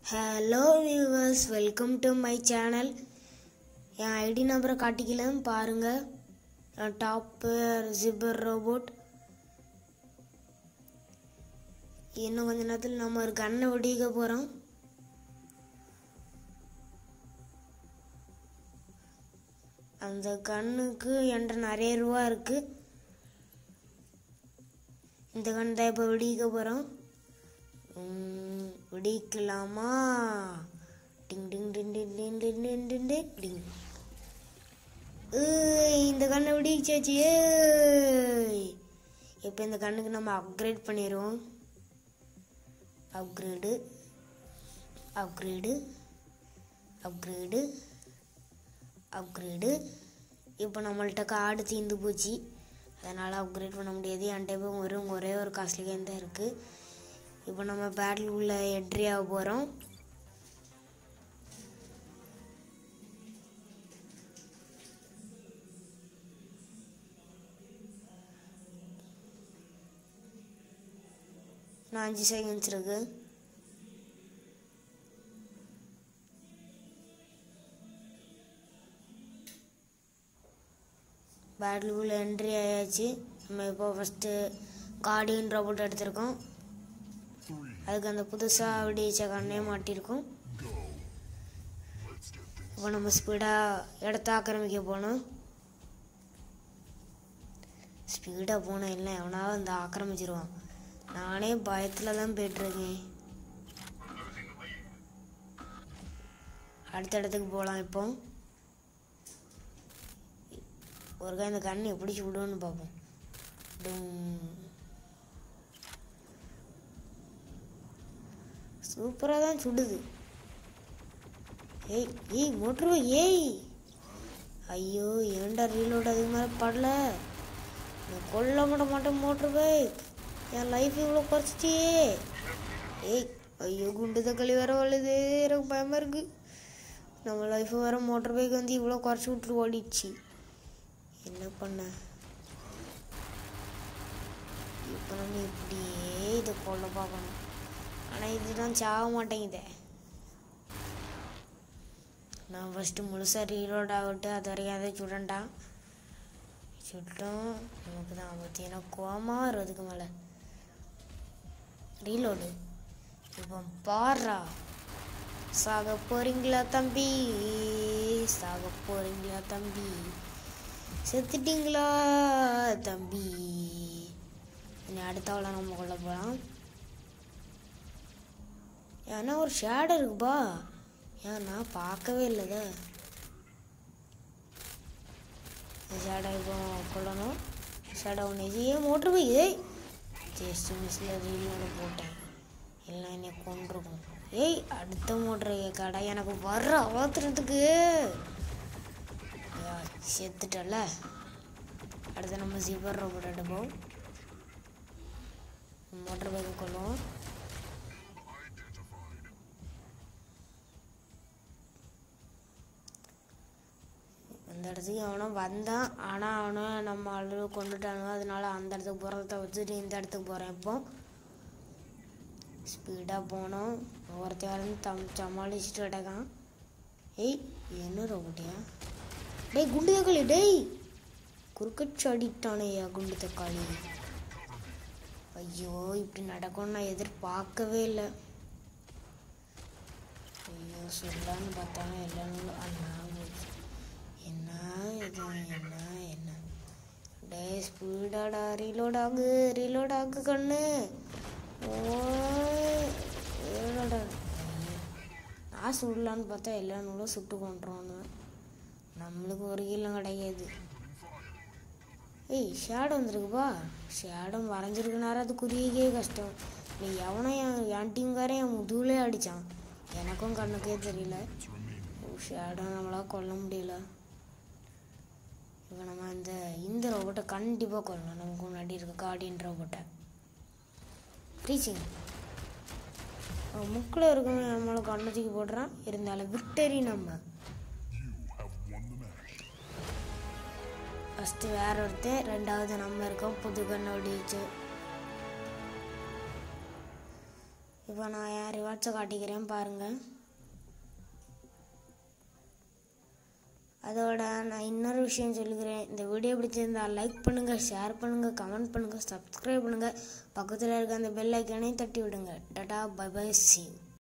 Hello viewers welcome to my channel என் ID நம்பரை காட்டிக்கலாம் பாருங்கள் என் டாப்பு ஜிப்பர் ரோபோட் இன்னும் கொஞ்ச நேரத்தில் நம்ம ஒரு கண்ணை வெடிக்க போகிறோம் அந்த கண்ணுக்கு என்கிட்ட நிறைய ரூபா இருக்குது இந்த கண் தான் இப்போ வெடிக்க போகிறோம் வெடிக்கலாமா டிங் டிங் டிங் டிங் டிங் டிங் டிங் டிங் டிங் டிங் ஏய், இந்த கண்ணை வெடிச்சாச்சு ஏய் இப்போ இந்த கண்ணுக்கு நம்ம அப்கிரேட் பண்ணிடுவோம் அப்கிரேடு அப்கிரேடு அப்கிரேடு அப்கிரேடு இப்போ நம்மள்ட்ட கார்டு தீர்ந்து போச்சு அதனால் அப்கிரேட் பண்ண முடியாது என்கிட்ட இப்போ வெறும் ஒரே ஒரு காஸ்ட்லி கேம் தான் இருக்குது இப்போ நம்ம பேட்டில் உள்ள என்ட்ரி ஆக போகிறோம் நான் அஞ்சு செகண்ட்ஸ் இருக்கு பேட்டிலுக்குள்ள என்ட்ரி ஆயாச்சு நம்ம இப்போ ஃபஸ்ட்டு கார்டியன் ரோபோட் எடுத்திருக்கோம் அதுக்கு அந்த புதுசாக வெடிச்ச கண்ணே மாட்டியிருக்கோம் இப்போ நம்ம ஸ்பீடாக இடத்த ஆக்கிரமிக்க போகணும் ஸ்பீடாக போனோம் இல்லை எவனாவது வந்து ஆக்கிரமிச்சிருவான் நானே பயத்தில் தான் போயிட்டுருக்கேன் அடுத்த இடத்துக்கு போகலாம் இப்போ ஒருக்கா இந்த கண் எப்படி சுடுன்னு பார்ப்போம் டும். சூப்பராக தான் சுடுது ஏய் ஏய் மோட்ரு ஏய் ஐயோ ஏன்டா ரீலோட் அதுக்கு மேலே படல நான் கொல்ல மாட்ட மாட்டேன் மோட்ரு பைக் என் லைஃப் இவ்வளோ குறைச்சிட்டியே ஏய் ஐயோ குண்டு தக்காளி வேற வழுது எனக்கு பயமாக இருக்கு நம்ம லைஃப் வேற மோட்டர் பைக் வந்து இவ்வளோ குறைச்சி விட்டு ஓடிடுச்சு என்ன பண்ண இப்போ நம்ம இப்படியே இதை கொல்ல பார்க்கணும் ஆனால் இதுதான் சாக மாட்டேங்குதே நான் ஃபஸ்ட்டு முழுசாக ரீலோட் ஆகட்டு அது வரைக்கும் அதை சுடண்டான் சுட்டும் நமக்கு தான் ஆபத்து ஏன்னா கோமாக வரும் அதுக்கு மேலே ரீலோடு இப்போ பாடுறா சாக போறீங்களா தம்பி சாக போறீங்களா தம்பி செத்துட்டீங்களா தம்பி இனி அடுத்தவளை நம்ம கொள்ள போகலாம் ஏன்னா ஒரு ஷேடோ இருக்குப்பா ஏன் நான் பார்க்கவே இல்லைத ஷேடோ இப்போ கொள்ளணும் ஷேடோ ஒன்று ஏன் மோட்ரு போய் ஏய் ஜஸ்ட் மிஸ்ல ரீலோட போட்டேன் எல்லாம் என்னை கொண்டிருக்கும் ஏய் அடுத்த மோட்ரு கடை எனக்கு வர்ற அவசரத்துக்கு ஐயா, செத்துட்டல அடுத்து நம்ம ஜிப்பர் ரோபோட் எடுப்போம் மோட்டர் பைக்கை கொள்ளுவோம் அந்த இடத்துக்கு அவனை வந்தான் ஆனால் அவனை நம்ம அளவு கொண்டுட்டானுங்க அதனால அந்த இடத்துக்கு போகிறத வச்சுட்டு இந்த இடத்துக்கு போகிறேன் இப்போ ஸ்பீடாக போனோம் ஒருத்தர் வந்து தம் சமாளிச்சுட்டு கிடக்கான் ஏய் என்ன ரோபோட்டியா டேய் குண்டு தக்காளி டேய் குறுக்கச்சு அடிட்டானேயா குண்டு தக்காளி ஐயோ இப்படி நடக்கும்னு நான் எதிர்பார்க்கவே இல்லை ஐயோ சொல்லான்னு பார்த்தாங்க எல்லாரும் அண்ணா என்ன இது என்ன என்ன டே ஸ்பீடாடா ரீலோட் ஆகு ரீலோட் ஆகு கண்ணு ஓய் ஏடா நான் சுடலான்னு பார்த்தா எல்லா நூலும் சுட்டு கொண்டுருவானு நம்மளுக்கு ஒரு கிலோ கிடைக்காது ஏய் ஷேடோ வந்திருக்குப்பா ஷேடோ வரைஞ்சிருக்குனாரு அது குறியக்கே கஷ்டம் நீ எவனோ என் என் டீம்காரன் என் முதுகுலே அடித்தான் எனக்கும் கண்ணுக்கே தெரியல ஷேடோ நம்மளால் கொல்ல முடியல இப்போ நம்ம இந்த இந்த ரோபோட்டை கண்டிப்பாக கொல்லணும் நமக்கு முன்னாடி இருக்க கார்டியன் ரோபோட்டை ரீச்சிங் முக்கில் இருக்கவன் நம்மளை கண்ணத்துக்கு போடுறான் இருந்தாலும் விக்டரி நம்ம ஃபஸ்ட்டு வேற ஒருத்தர் ரெண்டாவது நம்ம இருக்கோம் புது கண்ணை ஒடிச்சு இப்போ நான் என் ரிவார்ட்ஸை காட்டிக்கிறேன் பாருங்கள் அதோட நான் இன்னொரு விஷயம் சொல்லிக்கிறேன் இந்த வீடியோ பிடிச்சிருந்தா லைக் பண்ணுங்கள் ஷேர் பண்ணுங்கள் கமெண்ட் பண்ணுங்கள் சப்ஸ்கிரைப் பண்ணுங்கள் பக்கத்தில் இருக்க அந்த பெல் ஐக்கானையும் தட்டி விடுங்க டாடா பை பை சி